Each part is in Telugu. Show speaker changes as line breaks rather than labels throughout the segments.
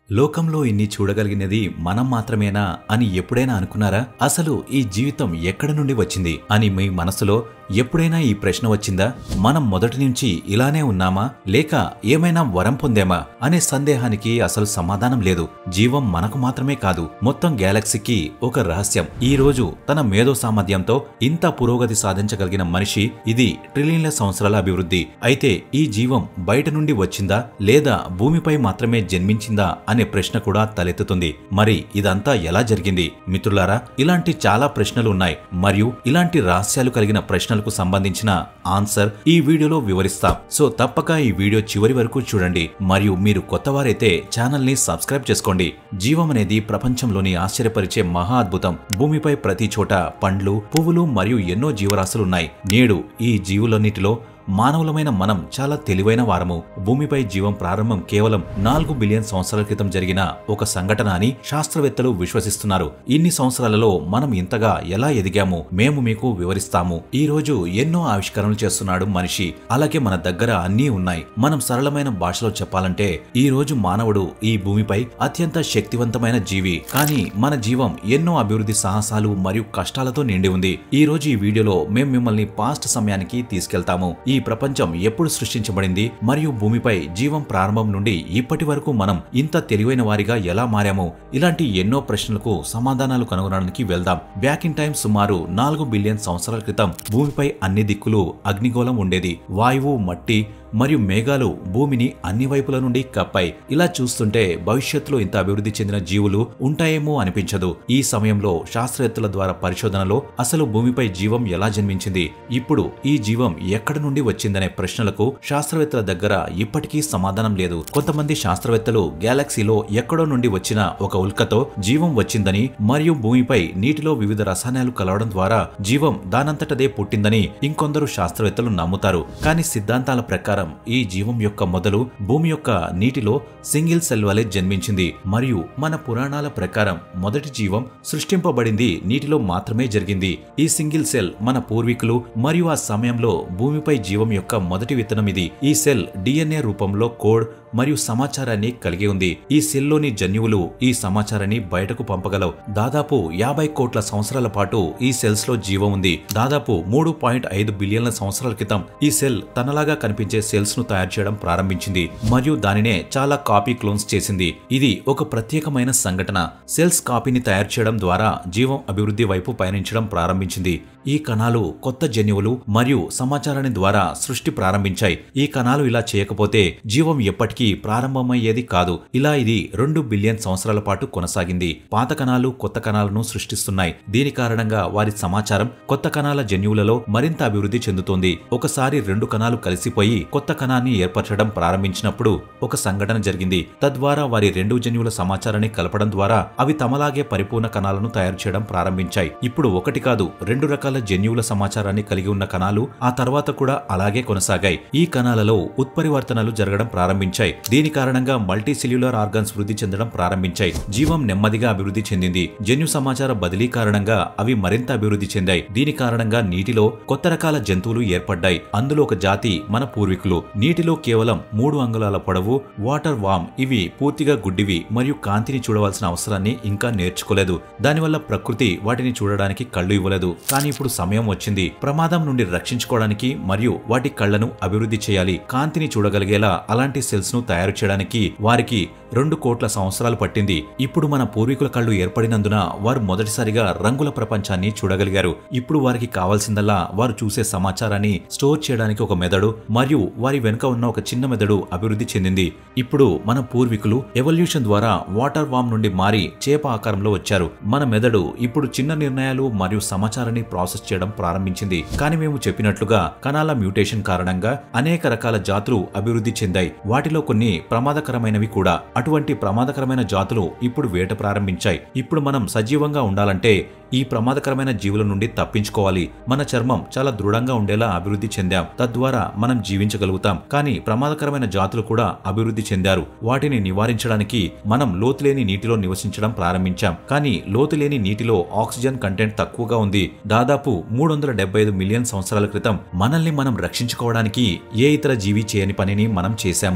లోకంలో ఇన్ని చూడగలిగినది మనం మాత్రమేనా అని ఎప్పుడైనా అనుకున్నారా అసలు ఈ జీవితం ఎక్కడి నుండి వచ్చింది అని మీ మనసులో ఎప్పుడైనా ఈ ప్రశ్న వచ్చిందా మనం మొదటి నుంచి ఇలానే ఉన్నామా లేక ఏమైనా వరం పొందామా అనే సందేహానికి అసలు సమాధానం లేదు జీవం మనకు మాత్రమే కాదు మొత్తం గ్యాలక్సీకి ఒక రహస్యం ఈ రోజు తన మేధో సామర్థ్యంతో ఇంత పురోగతి సాధించగలిగిన మనిషి ఇది ట్రిలియన్ల సంవత్సరాల అభివృద్ధి అయితే ఈ జీవం బయట నుండి వచ్చిందా లేదా భూమిపై మాత్రమే జన్మించిందా అనే ప్రశ్న కూడా తలెత్తుతుంది మరి ఇదంతా ఎలా జరిగింది మిత్రులారా ఇలాంటి చాలా ప్రశ్నలు ఉన్నాయి మరియు ఇలాంటి రహస్యాలు కలిగిన ప్రశ్నలకు సంబంధించిన ఆన్సర్ ఈ వీడియోలో వివరిస్తాం సో తప్పక ఈ వీడియో చివరి వరకు చూడండి మరియు మీరు కొత్తవారైతే ఛానల్ ని సబ్స్క్రైబ్ చేసుకోండి జీవం అనేది ప్రపంచంలోని ఆశ్చర్యపరిచే మహా అద్భుతం భూమిపై ప్రతి చోట పండ్లు పువ్వులు మరియు ఎన్నో జీవరాశులున్నాయి నేడు ఈ జీవులన్నిటిలో మానవులమైన మనం చాలా తెలివైన వారము భూమిపై జీవం ప్రారంభం కేవలం నాలుగు బిలియన్ సంవత్సరాల క్రితం జరిగిన ఒక సంఘటన అని శాస్త్రవేత్తలు విశ్వసిస్తున్నారు ఇన్ని సంవత్సరాలలో మనం ఇంతగా ఎలా ఎదిగాము మేము మీకు వివరిస్తాము ఈ రోజు ఎన్నో ఆవిష్కరణలు చేస్తున్నాడు మనిషి అలాగే మన దగ్గర అన్నీ ఉన్నాయి మనం సరళమైన భాషలో చెప్పాలంటే ఈ రోజు మానవుడు ఈ భూమిపై అత్యంత శక్తివంతమైన జీవి కానీ మన జీవం ఎన్నో అభివృద్ధి సాహసాలు మరియు కష్టాలతో నిండి ఉంది ఈ రోజు ఈ వీడియోలో మేము మిమ్మల్ని పాస్ట్ సమయానికి తీసుకెళ్తాము ఈ ప్రపంచం ఎప్పుడు సృష్టించబడింది మరియు భూమిపై జీవం ప్రారంభం నుండి ఇప్పటి వరకు మనం ఇంత తెలివైన వారిగా ఎలా మారాము ఇలాంటి ఎన్నో ప్రశ్నలకు సమాధానాలు కనుగొనడానికి వెళ్దాం బ్యాక్ ఇన్ టైం సుమారు నాలుగు బిలియన్ సంవత్సరాల క్రితం భూమిపై అన్ని దిక్కులు అగ్నిగోళం ఉండేది వాయువు మట్టి మరియు మేఘాలు భూమిని అన్ని వైపుల నుండి కప్పాయి ఇలా చూస్తుంటే భవిష్యత్తులో ఇంత అభివృద్ధి చెందిన జీవులు ఉంటాయేమో అనిపించదు ఈ సమయంలో శాస్త్రవేత్తల ద్వారా పరిశోధనలో అసలు భూమిపై జీవం ఎలా జన్మించింది ఇప్పుడు ఈ జీవం ఎక్కడి నుండి వచ్చిందనే ప్రశ్నలకు శాస్త్రవేత్తల దగ్గర ఇప్పటికీ సమాధానం లేదు కొంతమంది శాస్త్రవేత్తలు గ్యాలక్సీలో ఎక్కడో నుండి వచ్చిన ఒక ఉల్కతో జీవం వచ్చిందని మరియు భూమిపై నీటిలో వివిధ రసాయనాలు కలవడం ద్వారా జీవం దానంతటదే పుట్టిందని ఇంకొందరు శాస్త్రవేత్తలు నమ్ముతారు కానీ సిద్ధాంతాల ప్రకారం ఈ జీవం యొక్క మొదలు భూమి యొక్క నీటిలో సింగిల్ సెల్ వలె జన్మించింది మరియు మన పురాణాల ప్రకారం మొదటి జీవం సృష్టింపబడింది నీటిలో మాత్రమే జరిగింది ఈ సింగిల్ సెల్ మన పూర్వీకులు మరియు ఆ సమయంలో భూమిపై జీవం యొక్క మొదటి విత్తనం ఇది ఈ సెల్ డిఎన్ఏ రూపంలో కోడ్ మరియు సమాచారాన్ని కలిగి ఉంది ఈ సెల్లోని జన్యువులు ఈ సమాచారాన్ని బయటకు పంపగలవు దాదాపు యాభై కోట్ల సంవత్సరాల పాటు ఈ సెల్స్ లో జీవం ఉంది దాదాపు మూడు పాయింట్ ఐదు బిలియన్ల సంవత్సరాల క్రితం ఈ సెల్ తనలాగా కనిపించే సెల్స్ ను తయారు చేయడం ప్రారంభించింది మరియు దానినే చాలా కాపీ క్లోన్స్ చేసింది ఇది ఒక ప్రత్యేకమైన సంఘటన సెల్స్ కాపీని తయారు చేయడం ద్వారా జీవం అభివృద్ధి వైపు పయనించడం ప్రారంభించింది ఈ కణాలు కొత్త జన్యువులు మరియు సమాచారాన్ని ద్వారా సృష్టి ప్రారంభించాయి ఈ కణాలు ఇలా చేయకపోతే జీవం ఎప్పటికీ ప్రారంభమయ్యేది కాదు ఇలా ఇది రెండు బిలియన్ సంవత్సరాల పాటు కొనసాగింది పాత కణాలు కొత్త కణాలను సృష్టిస్తున్నాయి దీని కారణంగా వారి సమాచారం కొత్త కణాల జన్యువులలో మరింత అభివృద్ధి చెందుతోంది ఒకసారి రెండు కణాలు కలిసిపోయి కొత్త కణాన్ని ఏర్పరచడం ప్రారంభించినప్పుడు ఒక సంఘటన జరిగింది తద్వారా వారి రెండు జన్యువుల సమాచారాన్ని కలపడం ద్వారా అవి తమలాగే పరిపూర్ణ కణాలను తయారు చేయడం ప్రారంభించాయి ఇప్పుడు ఒకటి కాదు రెండు రకాల జన్యువుల సమాచారాన్ని కలిగి ఉన్న కణాలు ఆ తర్వాత కూడా అలాగే కొనసాగాయి ఈ కణాలలో ఉత్పరివర్తనలు జరగడం ప్రారంభించాయి దీని కారణంగా మల్టీ సెల్యులర్ ఆర్గన్స్ వృద్ధి చెందడం ప్రారంభించాయి జీవం నెమ్మదిగా అభివృద్ధి చెందింది జన్యు సమాచార బదిలీ కారణంగా అవి మరింత అభివృద్ధి చెందాయి దీని కారణంగా నీటిలో కొత్త రకాల జంతువులు ఏర్పడ్డాయి అందులో ఒక జాతి మన పూర్వీకులు నీటిలో కేవలం మూడు అంగుళాల పొడవు వాటర్ వామ్ ఇవి పూర్తిగా గుడ్డివి మరియు కాంతిని చూడవలసిన అవసరాన్ని ఇంకా నేర్చుకోలేదు దానివల్ల ప్రకృతి వాటిని చూడడానికి కళ్ళు ఇవ్వలేదు కానీ ఇప్పుడు సమయం వచ్చింది ప్రమాదం నుండి రక్షించుకోవడానికి మరియు వాటి కళ్లను అభివృద్ధి చేయాలి కాంతిని చూడగలిగేలా అలాంటి సెల్స్ ను తయారు చేయడానికి వారికి రెండు కోట్ల సంవత్సరాలు పట్టింది ఇప్పుడు మన పూర్వీకుల కళ్ళు ఏర్పడినందున వారు మొదటిసారిగా రంగుల ప్రపంచాన్ని చూడగలిగారు ఇప్పుడు వారికి కావాల్సిందల్లా వారు చూసే సమాచారాన్ని స్టోర్ చేయడానికి ఒక మెదడు మరియు వారి వెనుక ఉన్న ఒక చిన్న మెదడు అభివృద్ధి చెందింది ఇప్పుడు మన పూర్వీకులు ఎవల్యూషన్ ద్వారా వాటర్ వామ్ నుండి మారి చేప ఆకారంలో వచ్చారు మన మెదడు ఇప్పుడు చిన్న నిర్ణయాలు మరియు సమాచారాన్ని ప్రాసెస్ చేయడం ప్రారంభించింది కానీ మేము చెప్పినట్లుగా కణాల మ్యూటేషన్ కారణంగా అనేక రకాల జాతులు అభివృద్ధి చెందాయి వాటిలో కొన్ని ప్రమాదకరమైనవి కూడా అటువంటి ప్రమాదకరమైన జాతులు ఇప్పుడు వేట ప్రారంభించాయి ఇప్పుడు మనం సజీవంగా ఉండాలంటే ఈ ప్రమాదకరమైన జీవుల నుండి తప్పించుకోవాలి మన చర్మం చాలా దృఢంగా ఉండేలా అభివృద్ధి చెందాం తద్వారా మనం జీవించగలుగుతాం కానీ ప్రమాదకరమైన జాతులు కూడా అభివృద్ధి చెందారు వాటిని నివారించడానికి మనం లోతులేని నీటిలో నివసించడం ప్రారంభించాం కానీ లోతులేని నీటిలో ఆక్సిజన్ కంటెంట్ తక్కువగా ఉంది దాదాపు మూడు వందల డెబ్బై ఐదు మిలియన్ సంవత్సరాల క్రితం మనల్ని మనం రక్షించుకోవడానికి ఏ ఇతర జీవి చేయని పనిని మనం చేశాము ఆక్సిజన్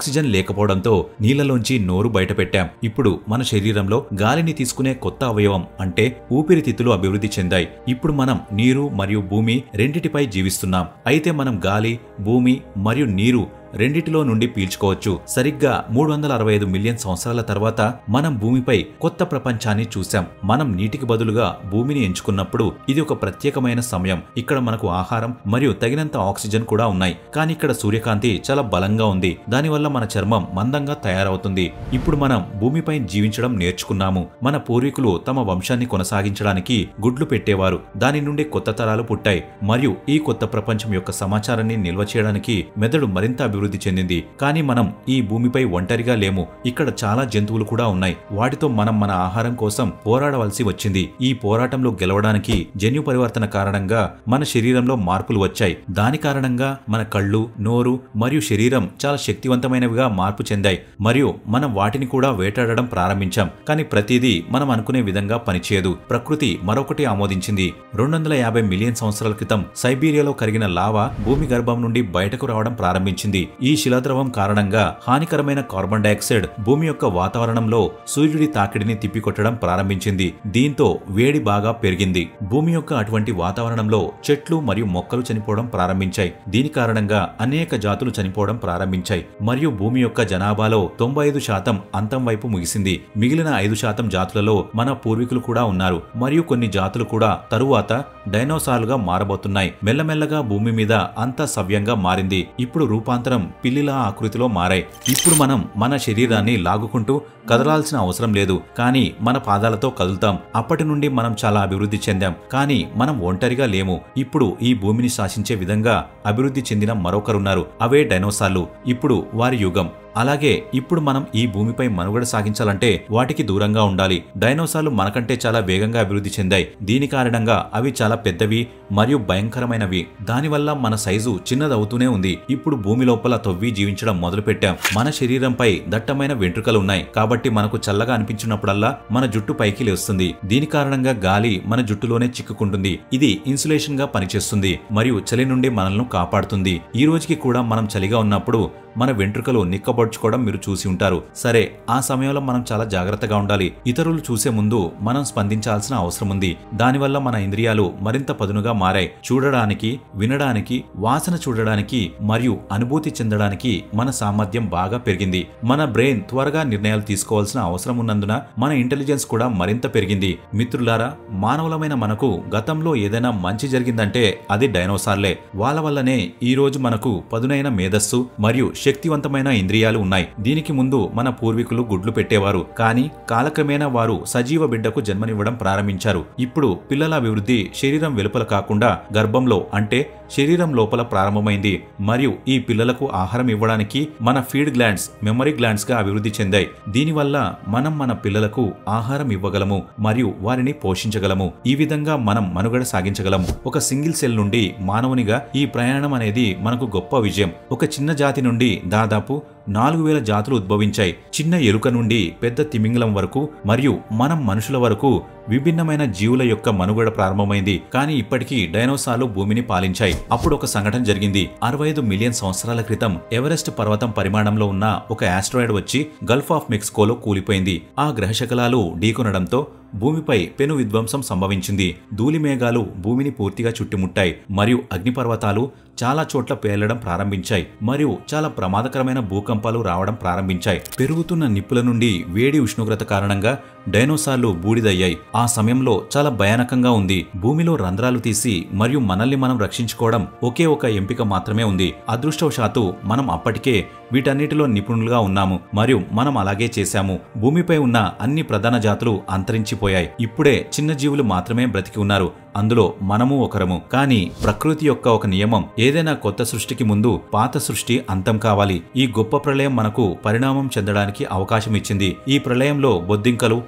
ఆక్సిజన్ లేకపోవడంతో నీళ్లలోంచి నోరు బయటపెట్టాం ఇప్పుడు మన శరీరంలో గాలిని తీసుకునే కొత్త అవయవం అంటే ఊపిరితిత్తులు అభివృద్ధి చెందాయి ఇప్పుడు మనం నీరు మరియు భూమి రెండిటిపై జీవిస్తున్నాం అయితే మనం గాలి భూమి మరియు నీరు రెండిటిలో నుండి పీల్చుకోవచ్చు సరిగ్గా మూడు వందల అరవై ఐదు మిలియన్ సంవత్సరాల తర్వాత మనం భూమిపై కొత్త ప్రపంచాన్ని చూశాం మనం నీటికి బదులుగా భూమిని ఎంచుకున్నప్పుడు ఇది ఒక ప్రత్యేకమైన సమయం ఇక్కడ మనకు ఆహారం మరియు తగినంత ఆక్సిజన్ కూడా ఉన్నాయి కానీ ఇక్కడ సూర్యకాంతి చాలా బలంగా ఉంది దానివల్ల మన చర్మం మందంగా తయారవుతుంది ఇప్పుడు మనం భూమిపై జీవించడం నేర్చుకున్నాము మన పూర్వీకులు తమ వంశాన్ని కొనసాగించడానికి గుడ్లు పెట్టేవారు దాని నుండి కొత్త తరాలు పుట్టాయి మరియు ఈ కొత్త ప్రపంచం యొక్క సమాచారాన్ని నిల్వ చేయడానికి మెదడు మరింత అభివృద్ధి చెందింది కానీ మనం ఈ భూమిపై ఒంటరిగా లేము ఇక్కడ చాలా జంతువులు కూడా ఉన్నాయి వాటితో మనం మన ఆహారం కోసం పోరాడవలసి వచ్చింది ఈ పోరాటంలో గెలవడానికి జన్యు పరివర్తన కారణంగా మన శరీరంలో మార్పులు వచ్చాయి దాని కారణంగా మన కళ్ళు నోరు మరియు శరీరం చాలా శక్తివంతమైనవిగా మార్పు చెందాయి మరియు మనం వాటిని కూడా వేటాడడం ప్రారంభించాం కానీ ప్రతిదీ మనం అనుకునే విధంగా పనిచేయదు ప్రకృతి మరొకటి ఆమోదించింది రెండు వందల యాభై మిలియన్ సంవత్సరాల క్రితం సైబీరియాలో కరిగిన లావా భూమి గర్భం నుండి బయటకు రావడం ప్రారంభించింది ఈ శిలాద్రవం కారణంగా హానికరమైన కార్బన్ డైఆక్సైడ్ భూమి యొక్క వాతావరణంలో సూర్యుడి తాకిడిని తిప్పికొట్టడం ప్రారంభించింది దీంతో వేడి బాగా పెరిగింది భూమి యొక్క అటువంటి వాతావరణంలో చెట్లు మరియు మొక్కలు చనిపోవడం ప్రారంభించాయి దీని కారణంగా అనేక జాతులు చనిపోవడం ప్రారంభించాయి మరియు భూమి యొక్క జనాభాలో తొంభై ఐదు శాతం అంతం వైపు ముగిసింది మిగిలిన ఐదు శాతం జాతులలో మన పూర్వీకులు కూడా ఉన్నారు మరియు కొన్ని జాతులు కూడా తరువాత డైనోసార్లుగా మారబోతున్నాయి మెల్లమెల్లగా భూమి మీద అంతా సవ్యంగా మారింది ఇప్పుడు రూపాంతరం పిల్లిలా ఆకృతిలో మారాయి ఇప్పుడు మనం మన శరీరాన్ని లాగుకుంటూ కదలాల్సిన అవసరం లేదు కానీ మన పాదాలతో కదులుతాం అప్పటి నుండి మనం చాలా అభివృద్ధి చెందాం కానీ మనం ఒంటరిగా లేము ఇప్పుడు ఈ భూమిని శాసించే విధంగా అభివృద్ధి చెందిన మరొకరున్నారు అవే డైనోసార్లు ఇప్పుడు వారి యుగం అలాగే ఇప్పుడు మనం ఈ భూమిపై మనుగడ సాగించాలంటే వాటికి దూరంగా ఉండాలి డైనోసార్లు మనకంటే చాలా వేగంగా అభివృద్ధి చెందాయి దీని కారణంగా అవి చాలా పెద్దవి మరియు భయంకరమైనవి దానివల్ల మన సైజు చిన్నదవుతూనే ఉంది ఇప్పుడు భూమి లోపల తవ్వి జీవించడం మొదలుపెట్టాం మన శరీరంపై దట్టమైన వెంట్రుకలు ఉన్నాయి కాబట్టి మనకు చల్లగా అనిపించినప్పుడల్లా మన జుట్టు పైకి లేస్తుంది దీని కారణంగా గాలి మన జుట్టులోనే చిక్కుకుంటుంది ఇది ఇన్సులేషన్ గా పనిచేస్తుంది మరియు చలి నుండి మనల్ని కాపాడుతుంది ఈ రోజుకి కూడా మనం చలిగా ఉన్నప్పుడు మన వెంట్రుకలు నిక్కబొడుచుకోవడం మీరు చూసి ఉంటారు సరే ఆ సమయంలో మనం చాలా జాగ్రత్తగా ఉండాలి ఇతరులు చూసే ముందు మనం స్పందించాల్సిన అవసరం ఉంది దానివల్ల మన ఇంద్రియాలు మరింత పదునుగా మారాయి చూడడానికి వినడానికి వాసన చూడడానికి మరియు అనుభూతి చెందడానికి మన సామర్థ్యం బాగా పెరిగింది మన బ్రెయిన్ త్వరగా నిర్ణయాలు తీసుకోవాల్సిన అవసరం ఉన్నందున మన ఇంటెలిజెన్స్ కూడా మరింత పెరిగింది మిత్రులారా మానవులమైన మనకు గతంలో ఏదైనా మంచి జరిగిందంటే అది డైనోసార్లే వాళ్ళ వల్లనే ఈ రోజు మనకు పదునైన మేధస్సు మరియు శక్తివంతమైన ఇంద్రియాలు ఉన్నాయి దీనికి ముందు మన పూర్వీకులు గుడ్లు పెట్టేవారు కానీ కాలక్రమేణా వారు సజీవ బిడ్డకు జన్మనివ్వడం ప్రారంభించారు ఇప్పుడు పిల్లల అభివృద్ధి శరీరం వెలుపల కాకుండా గర్భంలో అంటే శరీరం లోపల ప్రారంభమైంది మరియు ఈ పిల్లలకు ఆహారం ఇవ్వడానికి మన ఫీడ్ గ్లాండ్స్ మెమరీ గ్లాండ్స్ గా అభివృద్ధి చెందాయి దీనివల్ల మనం మన పిల్లలకు ఆహారం ఇవ్వగలము మరియు వారిని పోషించగలము ఈ విధంగా మనం మనుగడ సాగించగలము ఒక సింగిల్ సెల్ నుండి మానవునిగా ఈ ప్రయాణం అనేది మనకు గొప్ప విజయం ఒక చిన్న జాతి నుండి దాదాపు నాలుగు వేల జాతులు ఉద్భవించాయి చిన్న ఎలుక నుండి పెద్ద తిమింగలం వరకు మరియు మనం మనుషుల వరకు విభిన్నమైన జీవుల యొక్క మనుగడ ప్రారంభమైంది కానీ ఇప్పటికీ డైనోసార్లు భూమిని పాలించాయి అప్పుడు ఒక సంఘటన జరిగింది అరవై ఐదు మిలియన్ సంవత్సరాల క్రితం ఎవరెస్ట్ పర్వతం పరిమాణంలో ఉన్న ఒక ఆస్ట్రాయిడ్ వచ్చి గల్ఫ్ ఆఫ్ మెక్సికోలో కూలిపోయింది ఆ గ్రహశకలాలు ఢీకొనడంతో భూమిపై పెను విధ్వంసం సంభవించింది ధూళి మేఘాలు భూమిని పూర్తిగా చుట్టుముట్టాయి మరియు అగ్నిపర్వతాలు చాలా చోట్ల పేలడం ప్రారంభించాయి మరియు చాలా ప్రమాదకరమైన భూకంపాలు రావడం ప్రారంభించాయి పెరుగుతున్న నిప్పుల నుండి వేడి ఉష్ణోగ్రత కారణంగా డైనోసార్లు బూడిదయ్యాయి ఆ సమయంలో చాలా భయానకంగా ఉంది భూమిలో రంధ్రాలు తీసి మరియు మనల్ని మనం రక్షించుకోవడం ఒకే ఒక ఎంపిక మాత్రమే ఉంది అదృష్టవశాత్తు మనం అప్పటికే వీటన్నిటిలో నిపుణులుగా ఉన్నాము మరియు మనం అలాగే చేశాము భూమిపై ఉన్న అన్ని ప్రధాన జాతులు అంతరించిపోయాయి ఇప్పుడే చిన్న జీవులు మాత్రమే బ్రతికి ఉన్నారు అందులో మనము ఒకరము కానీ ప్రకృతి యొక్క ఒక నియమం ఏదైనా కొత్త సృష్టికి ముందు పాత సృష్టి అంతం కావాలి ఈ గొప్ప ప్రళయం మనకు పరిణామం చెందడానికి అవకాశం ఇచ్చింది ఈ ప్రళయంలో బొద్దింకలు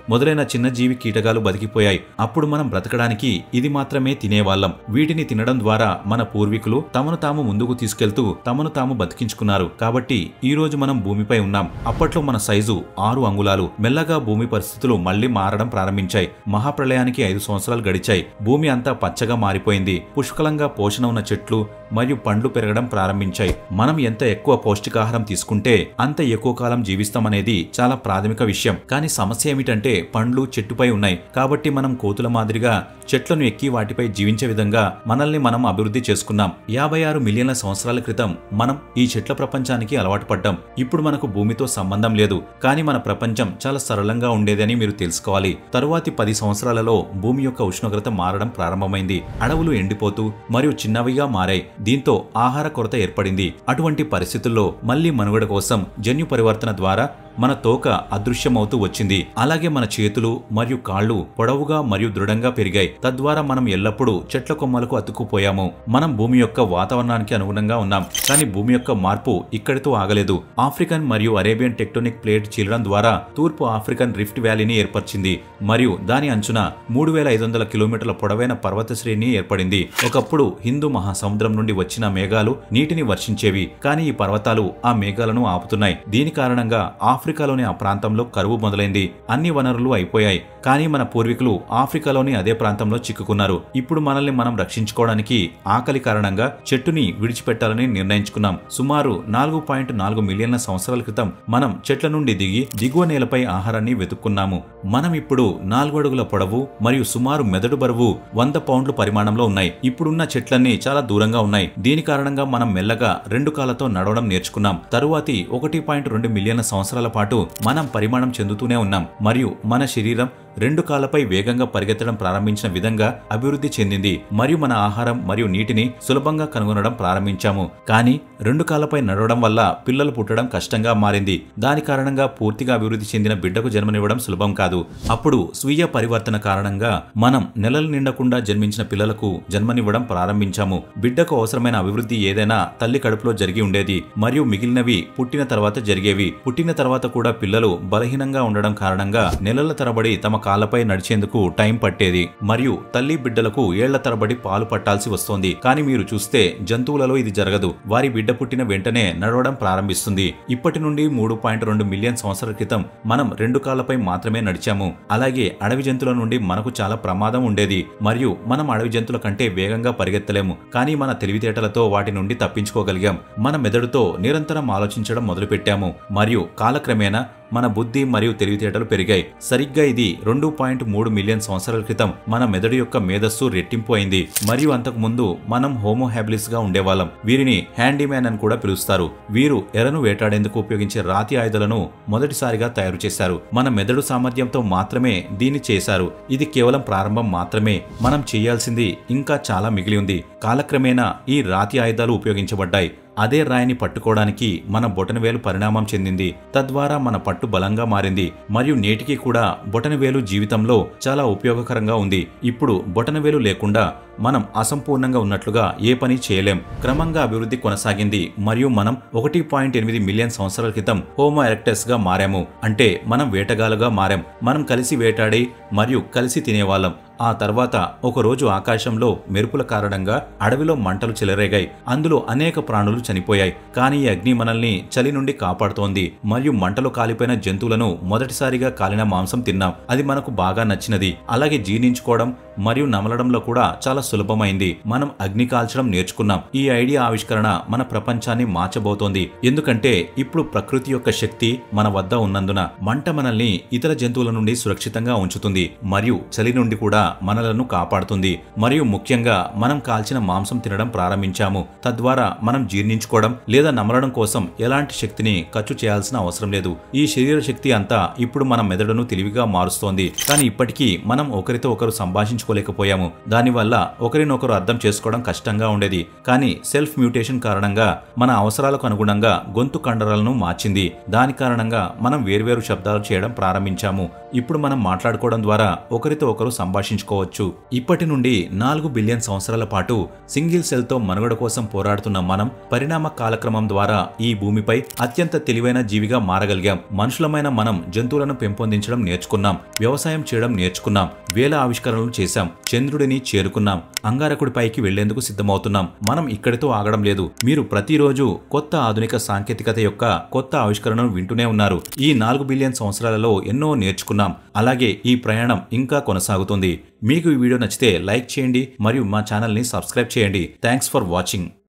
మొదలైన చిన్న జీవి కీటకాలు బతికిపోయాయి అప్పుడు మనం బ్రతకడానికి ఇది మాత్రమే తినేవాళ్ళం వీటిని తినడం ద్వారా మన పూర్వీకులు తమను తాము ముందుకు తీసుకెళ్తూ తమను తాము బతికించుకున్నారు కాబట్టి ఈ రోజు మనం భూమిపై ఉన్నాం అప్పట్లో మన సైజు ఆరు అంగుళాలు మెల్లగా భూమి పరిస్థితులు మళ్లీ మారడం ప్రారంభించాయి మహాప్రళయానికి ఐదు సంవత్సరాలు గడిచాయి భూమి అంతా పచ్చగా మారిపోయింది పుష్కలంగా పోషణ ఉన్న చెట్లు మరియు పండ్లు పెరగడం ప్రారంభించాయి మనం ఎంత ఎక్కువ పౌష్టికాహారం తీసుకుంటే అంత ఎక్కువ కాలం జీవిస్తామనేది చాలా ప్రాథమిక విషయం కానీ సమస్య ఏమిటంటే పండ్లు చెట్టుపై ఉన్నాయి కాబట్టి మనం కోతుల మాదిరిగా చెట్లను ఎక్కి వాటిపై జీవించే విధంగా మనల్ని మనం అభివృద్ధి చేసుకున్నాం యాభై ఆరు మిలియన్ల సంవత్సరాల క్రితం మనం ఈ చెట్ల ప్రపంచానికి అలవాటు పడ్డాం ఇప్పుడు మనకు భూమితో సంబంధం లేదు కానీ మన ప్రపంచం చాలా సరళంగా ఉండేదని మీరు తెలుసుకోవాలి తరువాతి పది సంవత్సరాలలో భూమి యొక్క ఉష్ణోగ్రత మారడం ప్రారంభమైంది అడవులు ఎండిపోతూ మరియు చిన్నవిగా మారాయి దీంతో ఆహార కొరత ఏర్పడింది అటువంటి పరిస్థితుల్లో మళ్లీ మనుగడ కోసం జన్యు పరివర్తన ద్వారా మన తోక అదృశ్యమవుతూ వచ్చింది అలాగే మన చేతులు మరియు కాళ్ళు పొడవుగా మరియు దృఢంగా పెరిగాయి తద్వారా మనం ఎల్లప్పుడూ చెట్ల కొమ్మలకు అతుక్కుపోయాము మనం భూమి యొక్క వాతావరణానికి అనుగుణంగా ఉన్నాం కానీ భూమి యొక్క మార్పు ఇక్కడితో ఆగలేదు ఆఫ్రికన్ మరియు అరేబియన్ టెక్టోనిక్ ప్లేట్ చీలడం ద్వారా తూర్పు ఆఫ్రికన్ రిఫ్ట్ వ్యాలీని ఏర్పరిచింది మరియు దాని అంచున మూడు వేల ఐదు వందల కిలోమీటర్ల పొడవైన పర్వత శ్రేణి ఏర్పడింది ఒకప్పుడు హిందూ మహాసముద్రం నుండి వచ్చిన మేఘాలు నీటిని వర్షించేవి కానీ ఈ పర్వతాలు ఆ మేఘాలను ఆపుతున్నాయి దీని కారణంగా ఆఫ్రికాలోని ఆ ప్రాంతంలో కరువు మొదలైంది అన్ని వనరులు అయిపోయాయి కానీ మన పూర్వీకులు ఆఫ్రికాలోని అదే ప్రాంతంలో చిక్కుకున్నారు ఇప్పుడు మనల్ని మనం రక్షించుకోవడానికి ఆకలి కారణంగా చెట్టుని విడిచిపెట్టాలని నిర్ణయించుకున్నాం సుమారు నాలుగు పాయింట్ నాలుగు మిలియన్ల సంవత్సరాల క్రితం మనం చెట్ల నుండి దిగి దిగువ నేలపై ఆహారాన్ని వెతుక్కున్నాము మనం ఇప్పుడు నాలుగు అడుగుల పొడవు మరియు సుమారు మెదడు బరువు వంద పౌండ్లు పరిమాణంలో ఉన్నాయి ఇప్పుడున్న చెట్లన్నీ చాలా దూరంగా ఉన్నాయి దీని కారణంగా మనం మెల్లగా రెండు కాళ్ళతో నడవడం నేర్చుకున్నాం తరువాతి ఒకటి పాయింట్ రెండు మిలియన్ల సంవత్సరాల పాటు మనం పరిమాణం చెందుతూనే ఉన్నాం మరియు మన శరీరం రెండు కాళ్ళపై వేగంగా పరిగెత్తడం ప్రారంభించిన విధంగా అభివృద్ధి చెందింది మరియు మన ఆహారం మరియు నీటిని సులభంగా కనుగొనడం ప్రారంభించాము కానీ రెండు కాళ్ళపై నడవడం వల్ల పిల్లలు పుట్టడం కష్టంగా మారింది దాని కారణంగా పూర్తిగా అభివృద్ధి చెందిన బిడ్డకు జన్మనివ్వడం సులభం కాదు అప్పుడు స్వీయ పరివర్తన కారణంగా మనం నెలలు నిండకుండా జన్మించిన పిల్లలకు జన్మనివ్వడం ప్రారంభించాము బిడ్డకు అవసరమైన అభివృద్ధి ఏదైనా తల్లి కడుపులో జరిగి ఉండేది మరియు మిగిలినవి పుట్టిన తర్వాత జరిగేవి పుట్టిన తర్వాత కూడా పిల్లలు బలహీనంగా ఉండడం కారణంగా నెలల తరబడి తమ కాళ్ళపై నడిచేందుకు టైం పట్టేది మరియు తల్లి బిడ్డలకు ఏళ్ల తరబడి పాలు పట్టాల్సి వస్తోంది కానీ మీరు చూస్తే జంతువులలో ఇది జరగదు వారి బిడ్డ పుట్టిన వెంటనే నడవడం ప్రారంభిస్తుంది ఇప్పటి నుండి మూడు పాయింట్ రెండు మిలియన్ సంవత్సరాల క్రితం మనం రెండు కాళ్ళపై మాత్రమే నడిచాము అలాగే అడవి జంతువుల నుండి మనకు చాలా ప్రమాదం ఉండేది మరియు మనం అడవి జంతువుల కంటే వేగంగా పరిగెత్తలేము కానీ మన తెలివితేటలతో వాటి నుండి తప్పించుకోగలిగాం మన మెదడుతో నిరంతరం ఆలోచించడం మొదలుపెట్టాము మరియు కాలక్రమేణా మన బుద్ధి మరియు తెలివితేటలు పెరిగాయి సరిగ్గా ఇది రెండు పాయింట్ మూడు మిలియన్ సంవత్సరాల క్రితం మన మెదడు యొక్క మేధస్సు రెట్టింపు అయింది మరియు అంతకు ముందు మనం హోమో హ్యాబిలిస్ గా ఉండేవాళ్ళం వీరిని హ్యాండీమ్యాన్ అని కూడా పిలుస్తారు వీరు ఎరను వేటాడేందుకు ఉపయోగించే రాతి ఆయుధాలను మొదటిసారిగా తయారు చేశారు మన మెదడు సామర్థ్యంతో మాత్రమే దీన్ని చేశారు ఇది కేవలం ప్రారంభం మాత్రమే మనం చేయాల్సింది ఇంకా చాలా మిగిలి ఉంది కాలక్రమేణా ఈ రాతి ఆయుధాలు ఉపయోగించబడ్డాయి అదే రాయిని పట్టుకోవడానికి మన బొటనవేలు పరిణామం చెందింది తద్వారా మన పట్టు బలంగా మారింది మరియు నేటికి కూడా బొటనవేలు జీవితంలో చాలా ఉపయోగకరంగా ఉంది ఇప్పుడు బొటనవేలు లేకుండా మనం అసంపూర్ణంగా ఉన్నట్లుగా ఏ పని చేయలేం క్రమంగా అభివృద్ధి కొనసాగింది మరియు మనం ఒకటి పాయింట్ ఎనిమిది మిలియన్ సంవత్సరాల క్రితం హోమో ఎరెక్టస్ గా మారాము అంటే మనం వేటగాలుగా మారాం మనం కలిసి వేటాడి మరియు కలిసి తినేవాళ్ళం ఆ తర్వాత ఒకరోజు ఆకాశంలో మెరుపుల కారణంగా అడవిలో మంటలు చెలరేగాయి అందులో అనేక ప్రాణులు చనిపోయాయి కానీ ఈ అగ్ని మనల్ని చలి నుండి కాపాడుతోంది మరియు మంటలు కాలిపోయిన జంతువులను మొదటిసారిగా కాలిన మాంసం తిన్నాం అది మనకు బాగా నచ్చినది అలాగే జీర్ణించుకోవడం మరియు నమలడంలో కూడా చాలా సులభమైంది మనం అగ్ని కాల్చడం నేర్చుకున్నాం ఈ ఐడియా ఆవిష్కరణ మన ప్రపంచాన్ని మార్చబోతోంది ఎందుకంటే ఇప్పుడు ప్రకృతి యొక్క శక్తి మన వద్ద ఉన్నందున మంట మనల్ని ఇతర జంతువుల నుండి సురక్షితంగా ఉంచుతుంది మరియు చలి నుండి కూడా మనలను కాపాడుతుంది మరియు ముఖ్యంగా మనం కాల్చిన మాంసం తినడం ప్రారంభించాము తద్వారా మనం జీర్ణించుకోవడం లేదా నమలడం కోసం ఎలాంటి శక్తిని ఖర్చు చేయాల్సిన అవసరం లేదు ఈ శరీర శక్తి అంతా ఇప్పుడు మన మెదడును తెలివిగా మారుస్తోంది కానీ ఇప్పటికీ మనం ఒకరితో ఒకరు సంభాషించుకో మార్చుకోలేకపోయాము దానివల్ల ఒకరినొకరు అర్థం చేసుకోవడం కష్టంగా ఉండేది కానీ సెల్ఫ్ మ్యూటేషన్ కారణంగా మన అవసరాలకు అనుగుణంగా గొంతు కండరాలను మార్చింది దాని కారణంగా మనం వేర్వేరు శబ్దాలు చేయడం ప్రారంభించాము ఇప్పుడు మనం మాట్లాడుకోవడం ద్వారా ఒకరితో ఒకరు సంభాషించుకోవచ్చు ఇప్పటి నుండి నాలుగు బిలియన్ సంవత్సరాల పాటు సింగిల్ సెల్ తో మనుగడ కోసం పోరాడుతున్న మనం పరిణామ కాలక్రమం ద్వారా ఈ భూమిపై అత్యంత తెలివైన జీవిగా మారగలిగాం మనుషులమైన మనం జంతువులను పెంపొందించడం నేర్చుకున్నాం వ్యవసాయం చేయడం నేర్చుకున్నాం వేల ఆవిష్కరణలు చేశాం చంద్రుడిని చేరుకున్నాం అంగారకుడి పైకి వెళ్లేందుకు సిద్ధమవుతున్నాం మనం ఇక్కడితో ఆగడం లేదు మీరు ప్రతిరోజు కొత్త ఆధునిక సాంకేతికత యొక్క కొత్త ఆవిష్కరణను వింటూనే ఉన్నారు ఈ నాలుగు బిలియన్ సంవత్సరాలలో ఎన్నో నేర్చుకున్నాం అలాగే ఈ ప్రయాణం ఇంకా కొనసాగుతుంది మీకు ఈ వీడియో నచ్చితే లైక్ చేయండి మరియు మా ఛానల్ని సబ్స్క్రైబ్ చేయండి థ్యాంక్స్ ఫర్ వాచింగ్